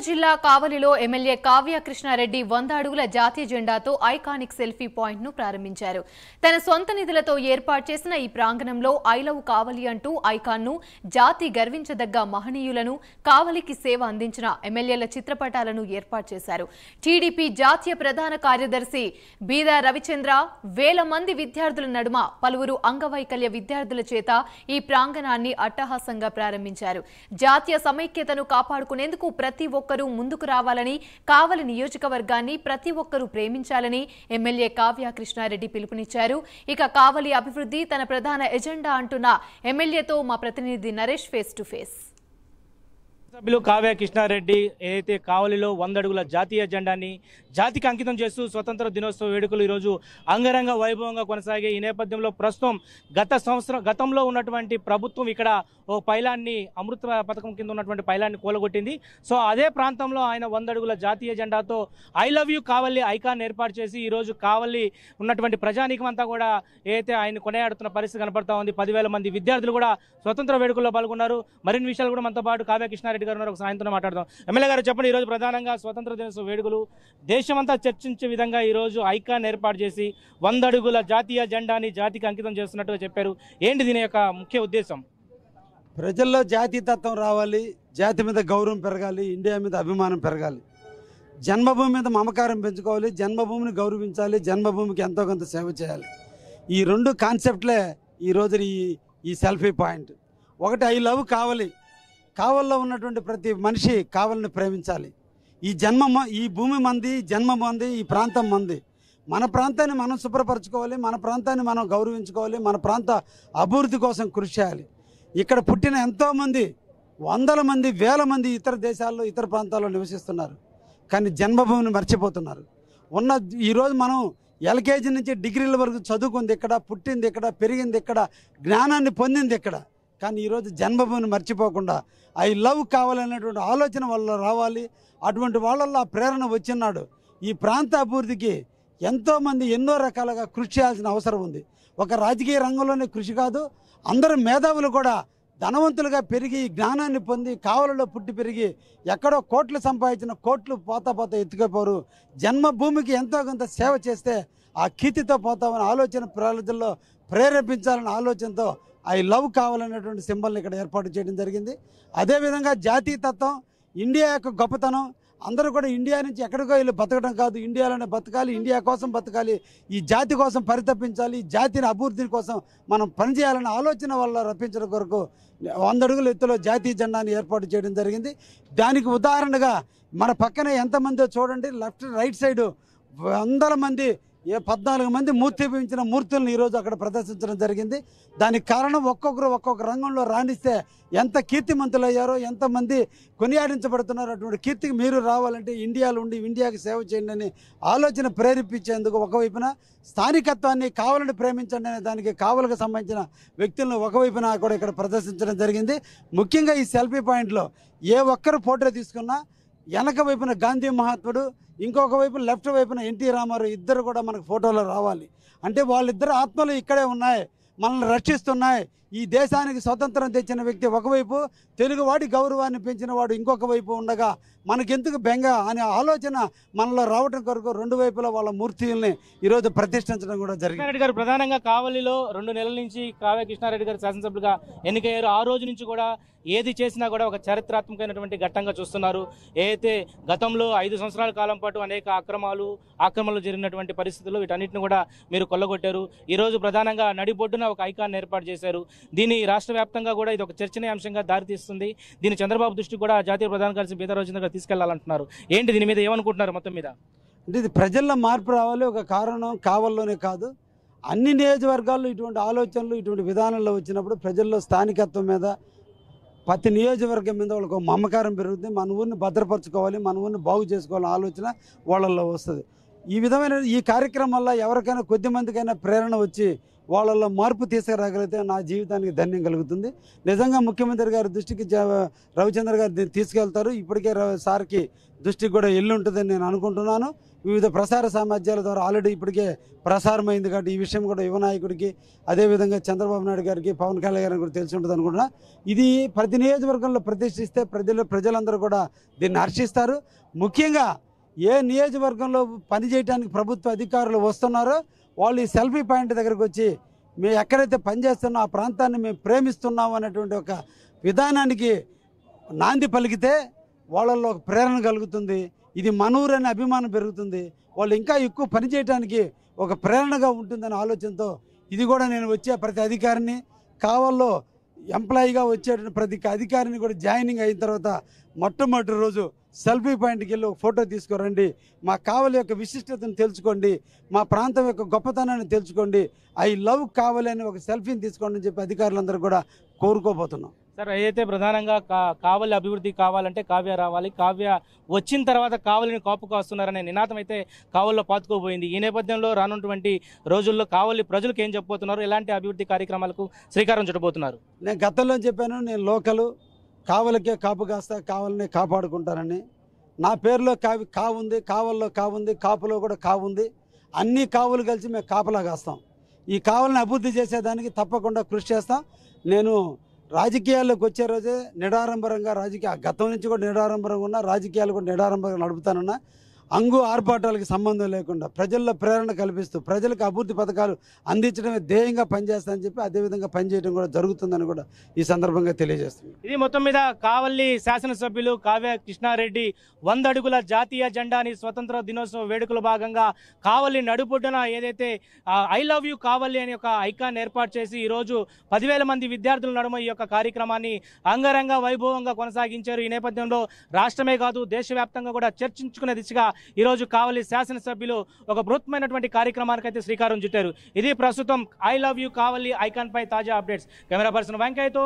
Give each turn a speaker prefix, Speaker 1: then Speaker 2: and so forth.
Speaker 1: జిల్లా కావలిలో ఎమ్మెల్యే కావ్య కృష్ణారెడ్డి వంద అడుగుల జాతీయ జెండాతో ఐకానిక్ సెల్ఫీ పాయింట్ ను ప్రారంభించారు తన సొంత నిధులతో ఏర్పాటు చేసిన ఈ ప్రాంగణంలో ఐ లవ్ కావలి అంటూ ఐకాన్ ను జాతి గర్వించదగ్గ మహనీయులను కావలికి సేవ అందించిన ఎమ్మెల్యేల చిత్రపటాలను ఏర్పాటు చేశారు టీడీపీ జాతీయ ప్రధాన కార్యదర్శి బీదా రవిచంద్ర వేల మంది విద్యార్థుల నడుమ పలువురు అంగవైకల్య విద్యార్థుల చేత ఈ ప్రాంగణాన్ని అట్టహాసంగా ప్రారంభించారు జాతీయ సమైక్యతను కాపాడుకునేందుకు ప్రతి ఒక్కరూ ముందుకు రావాలని కావలి నియోజకవర్గాన్ని ప్రతి ఒక్కరూ ప్రేమించాలని ఎమ్మెల్యే కావ్య కృష్ణారెడ్డి పిలుపునిచ్చారు ఇక కావలి అభివృద్ధి తన ప్రధాన ఎజెండా అంటున్న ఎమ్మెల్యేతో మా ప్రతినిధి నరేష్ ఫేస్ టు ఫేస్
Speaker 2: సభ్యులు కావ్య కృష్ణారెడ్డి ఏదైతే కావలిలో వంద అడుగుల జాతీయ జెండాని జాతికి అంకితం చేస్తూ స్వతంత్ర దినోత్సవ వేడుకలు ఈరోజు అంగరంగ వైభవంగా కొనసాగే ఈ నేపథ్యంలో ప్రస్తుతం గత సంవత్సరం గతంలో ఉన్నటువంటి ప్రభుత్వం ఇక్కడ ఓ పైలాన్ని అమృత పథకం కింద ఉన్నటువంటి పైలాన్ని కూలగొట్టింది సో అదే ప్రాంతంలో ఆయన వంద అడుగుల జాతీయ జెండాతో I love you Kavali icon ఏర్పాటు చేసి ఈరోజు కావలి ఉన్నటువంటి ప్రజానీకం అంతా కూడా ఏదైతే ఆయన కొనియాడుతున్న పరిస్థితి కనపడతా ఉంది పదివేల మంది విద్యార్థులు కూడా స్వతంత్ర వేడుకల్లో పాల్గొన్నారు మరిన్ని విషయాలు కూడా మనతో పాటు కావ్య కృష్ణారెడ్డి గారు ఉన్నారు ఒక సాయంత్రం మాట్లాడదాం ఎమ్మెల్యే గారు చెప్పండి ఈరోజు ప్రధానంగా స్వతంత్ర దినోత్సవ వేడుకలు దేశమంతా చర్చించే విధంగా ఈరోజు ఐకాన్ ఏర్పాటు చేసి వంద అడుగుల జాతీయ జెండాని జాతికి అంకితం చేస్తున్నట్టుగా చెప్పారు ఏంటి దీని యొక్క ముఖ్య ఉద్దేశం
Speaker 3: ప్రజల్లో జాతీయతత్వం రావాలి జాతి మీద గౌరవం పెరగాలి ఇండియా మీద అభిమానం పెరగాలి జన్మభూమి మీద మమకారం పెంచుకోవాలి జన్మభూమిని గౌరవించాలి జన్మభూమికి ఎంతో కొంత సేవ చేయాలి ఈ రెండు కాన్సెప్ట్లే ఈ రోజు ఈ ఈ సెల్ఫీ పాయింట్ ఒకటి ఐ లవ్ కావాలి కావల్లో ఉన్నటువంటి ప్రతి మనిషి కావలిని ప్రేమించాలి ఈ జన్మ మ- ఈ భూమి మంది జన్మ మంది ఈ ప్రాంతం మంది మన ప్రాంతాన్ని మనం శుభ్రపరచుకోవాలి మన ప్రాంతాన్ని మనం గౌరవించుకోవాలి మన ప్రాంత అభివృద్ధి కోసం కృషి చేయాలి ఇక్కడ పుట్టిన ఎంతోమంది వందల మంది వేల మంది ఇతర దేశాల్లో ఇతర ప్రాంతాల్లో నివసిస్తున్నారు కానీ జన్మభూమిని మర్చిపోతున్నారు ఉన్న ఈరోజు మనం ఎల్కేజీ నుంచి డిగ్రీల వరకు చదువుకుంది ఇక్కడ పుట్టింది ఇక్కడ పెరిగింది ఇక్కడ జ్ఞానాన్ని పొందింది ఇక్కడ కానీ ఈరోజు జన్మభూమిని మర్చిపోకుండా ఐ లవ్ కావాలనేటువంటి ఆలోచన వాళ్ళలో రావాలి అటువంటి వాళ్ళల్లో ఆ ప్రేరణ వచ్చినాడు ఈ ప్రాంత అభివృద్ధికి ఎంతోమంది ఎన్నో రకాలుగా కృషి చేయాల్సిన అవసరం ఉంది ఒక రాజకీయ రంగంలోనే కృషి కాదు అందరూ మేధావులు కూడా ధనవంతులుగా పెరిగి జ్ఞానాన్ని పొంది కావలలో పుట్టి పెరిగి ఎక్కడో కోట్లు సంపాదించిన కోట్లు పోతా పోతా ఎత్తుకపోరు జన్మభూమికి ఎంతో కొంత సేవ చేస్తే ఆ కీర్తితో పోతామనే ఆలోచన ప్రజల్లో ప్రేరేపించాలనే ఆలోచనతో ఐ లవ్ కావాలనేటువంటి సింబల్ని ఇక్కడ ఏర్పాటు చేయడం జరిగింది అదేవిధంగా జాతీయతత్వం ఇండియా యొక్క గొప్పతనం అందరూ కూడా ఇండియా నుంచి ఎక్కడికో వెళ్ళి బతకడం కాదు ఇండియాలోనే బతకాలి ఇండియా కోసం బతకాలి ఈ జాతి కోసం పరితపించాలి ఈ జాతిని అభివృద్ధి కోసం మనం పనిచేయాలనే ఆలోచన వల్ల రప్పించడం కొరకు వంద అడుగుల ఎత్తులో జాతీయ జెండాని ఏర్పాటు చేయడం జరిగింది దానికి ఉదాహరణగా మన పక్కన ఎంతమందో చూడండి లెఫ్ట్ రైట్ సైడ్ వందల మంది ఏ పద్నాలుగు మంది మూర్తిపించిన మూర్తులను ఈరోజు అక్కడ ప్రదర్శించడం జరిగింది దానికి కారణం ఒక్కొక్కరు ఒక్కొక్క రంగంలో రాణిస్తే ఎంత కీర్తిమంతులు అయ్యారో ఎంతమంది కొనియాడించబడుతున్నారో అటువంటి కీర్తికి మీరు రావాలంటే ఇండియాలో ఉండి ఇండియాకి సేవ చేయండి అని ఆలోచన ప్రేరేపించేందుకు ఒకవైపున స్థానికత్వాన్ని కావాలని ప్రేమించండి అనే దానికి కావలకు సంబంధించిన వ్యక్తులను ఒకవైపున కూడా ఇక్కడ ప్రదర్శించడం జరిగింది ముఖ్యంగా ఈ సెల్ఫీ పాయింట్లో ఏ ఒక్కరు ఫోటో తీసుకున్నా వెనక వైపున గాంధీ మహాత్ముడు ఇంకొక వైపు లెఫ్ట్ వైపున ఎన్టీ రామారావు ఇద్దరు కూడా మనకు ఫోటోలో రావాలి అంటే వాళ్ళిద్దరు ఆత్మలు ఇక్కడే ఉన్నాయి మనల్ని రక్షిస్తున్నాయి ఈ దేశానికి స్వతంత్రం తెచ్చిన వ్యక్తి ఒకవైపు తెలుగువాడి గౌరవాన్ని పెంచిన వాడు ఇంకొక వైపు ఉండగా మనకెందుకు బెంగ అనే ఆలోచన మనలో రావడం కొరకు రెండు వైపులా వాళ్ళ మూర్తుల్ని ఈరోజు ప్రతిష్ఠించడం కూడా జరిగింది
Speaker 2: కృష్ణారెడ్డి గారు ప్రధానంగా కావలిలో రెండు నెలల నుంచి కావ్య కృష్ణారెడ్డి గారు శాసనసభ్యులుగా ఎన్నికయ్యారు ఆ రోజు నుంచి కూడా ఏది చేసినా కూడా ఒక చారిత్రాత్మకమైనటువంటి ఘట్టంగా చూస్తున్నారు ఏదైతే గతంలో ఐదు సంవత్సరాల కాలం పాటు అనేక అక్రమాలు ఆక్రమణలు జరిగినటువంటి పరిస్థితుల్లో వీటన్నిటిని కూడా మీరు కొల్లగొట్టారు ఈ రోజు ప్రధానంగా నడిబొడ్డున ఒక ఐకాన్ ఏర్పాటు చేశారు దీని రాష్ట్ర వ్యాప్తంగా కూడా ఇది ఒక చర్చనీయాంశంగా దారితీస్తుంది దీని చంద్రబాబు దృష్టికి కూడా జాతీయ ప్రధాన కార్యదర్శి బీదా రోజు గారు తీసుకెళ్లాలంటున్నారు ఏంటి దీని మీద ఏమనుకుంటున్నారు మొత్తం మీద
Speaker 3: అంటే ఇది ప్రజల్లో మార్పు రావాలి ఒక కారణం కావాలలోనే కాదు అన్ని నియోజకవర్గాల్లో ఇటువంటి ఆలోచనలు ఇటువంటి విధానాల్లో వచ్చినప్పుడు ప్రజల్లో స్థానికత్వం మీద ప్రతి నియోజకవర్గం మీద వాళ్ళకు ఒక మమకారం పెరుగుతుంది మన ఊరిని భద్రపరచుకోవాలి మన ఊరిని బాగు చేసుకోవాలనే ఆలోచన వాళ్ళల్లో వస్తుంది ఈ విధమైన ఈ కార్యక్రమం వల్ల ఎవరికైనా కొద్ది మందికైనా ప్రేరణ వచ్చి వాళ్ళలో మార్పు తీసుకురాగలిగితే నా జీవితానికి ధన్యం కలుగుతుంది నిజంగా ముఖ్యమంత్రి గారి దృష్టికి జ- రవిచంద్ర గారు దీన్ని తీసుకెళ్తారు ఇప్పటికే ర- సార్కి దృష్టికి కూడా ఎల్లు ఉంటుందని నేను అనుకుంటున్నాను వివిధ ప్రసార సామర్థ్యాల ద్వారా ఆల్రెడీ ఇప్పటికే ప్రసారమైంది కాబట్టి ఈ విషయం కూడా యువ నాయకుడికి అదేవిధంగా చంద్రబాబు నాయుడు గారికి పవన్ కళ్యాణ్ గారికి కూడా తెలిసి ఉంటుంది అనుకుంటున్నా ఇది ప్రతి నియోజకవర్గంలో ప్రతిష్ఠిస్తే ప్రజలు ప్రజలందరూ కూడా దీన్ని హర్షిస్తారు ముఖ్యంగా ఏ నియోజకవర్గంలో పనిచేయడానికి ప్రభుత్వ అధికారులు వస్తున్నారో వాళ్ళు ఈ సెల్ఫీ పాయింట్ దగ్గరకు వచ్చి మేము ఎక్కడైతే పనిచేస్తున్నా ఆ ప్రాంతాన్ని మేము ప్రేమిస్తున్నాము అనేటువంటి ఒక విధానానికి నాంది పలికితే వాళ్ళల్లో ఒక ప్రేరణ కలుగుతుంది ఇది మనూరు అనే అభిమానం పెరుగుతుంది వాళ్ళు ఇంకా ఎక్కువ పని చేయడానికి ఒక ప్రేరణగా ఉంటుందనే ఆలోచనతో ఇది కూడా నేను వచ్చే ప్రతి అధికారిని కావాల్లో ఎంప్లాయీగా వచ్చే ప్రతి అధికారిని కూడా జాయినింగ్ అయిన తర్వాత మొట్టమొదటి రోజు సెల్ఫీ పాయింట్కి వెళ్ళి ఒక ఫోటో తీసుకురండి మా కావలి యొక్క విశిష్టతను తెలుసుకోండి మా ప్రాంతం యొక్క గొప్పతనాన్ని తెలుసుకోండి ఐ లవ్ కావలి అని ఒక సెల్ఫీని తీసుకోండి అని చెప్పి అధికారులందరూ కూడా కోరుకోబోతున్నాం
Speaker 2: సార్ ఏదైతే ప్రధానంగా కా- కావలి అభివృద్ధి కావాలంటే కావ్య రావాలి కావ్య వచ్చిన తర్వాత కావలిని కాపు కాస్తున్నారనే నినాదం అయితే కావలిలో పాతుకోబోయింది ఈ నేపథ్యంలో రానున్నటువంటి రోజుల్లో కావలి ప్రజలకు ఏం చెప్పబోతున్నారు ఎలాంటి అభివృద్ధి కార్యక్రమాలకు శ్రీకారం చుట్టబోతున్నారు
Speaker 3: నేను గతంలో చెప్పాను నేను లోకలు కావలికే కాపు కాస్తా కావాలని కాపాడుకుంటానని నా పేరులో కావి కావుంది కావల్లో కావుంది కాపులో కూడా కావుంది అన్ని కావులు కలిసి మేము కాపలా కాస్తాం ఈ కావలిని అభివృద్ధి చేసేదానికి తప్పకుండా కృషి చేస్తాం నేను రాజకీయాల్లోకి వచ్చే రోజే నిడారంభరంగా రాజకీయ గతం నుంచి కూడా నిడారంభరంగా ఉన్నా రాజకీయాలు కూడా నిడారంభరంగా నడుపుతానన్నా అంగు ఆర్భాటాలకి సంబంధం లేకుండా ప్రజల్లో ప్రేరణ కల్పిస్తూ ప్రజలకు అభివృద్ధి పథకాలు అందించడమే ధ్యేయంగా పనిచేస్తానని చెప్పి అదేవిధంగా పనిచేయడం కూడా జరుగుతుందని కూడా ఈ సందర్భంగా తెలియజేస్తున్నాను
Speaker 2: ఇది మొత్తం మీద కావలి శాసనసభ్యులు కావ్య కృష్ణారెడ్డి వంద అడుగుల జాతీయ జెండాని స్వతంత్ర దినోత్సవ వేడుకల భాగంగా కావలి నడుపుడున ఏదైతే ఐ లవ్ యూ కావలి అనే ఒక ఐకాన్ ఏర్పాటు చేసి ఈరోజు పదివేల మంది విద్యార్థుల నడుమ ఈ యొక్క కార్యక్రమాన్ని అంగరంగ వైభవంగా కొనసాగించారు ఈ నేపథ్యంలో రాష్ట్రమే కాదు దేశవ్యాప్తంగా కూడా చర్చించుకునే దిశగా ఈరోజు కావలి శాసనసభ్యులు ఒక బృహత్మైనటువంటి కార్యక్రమానికి అయితే శ్రీకారం చుట్టారు ఇది ప్రస్తుతం I love you Kavali icon పై తాజా అప్డేట్స్ కెమెరా పర్సన్ వెంకయ్యతో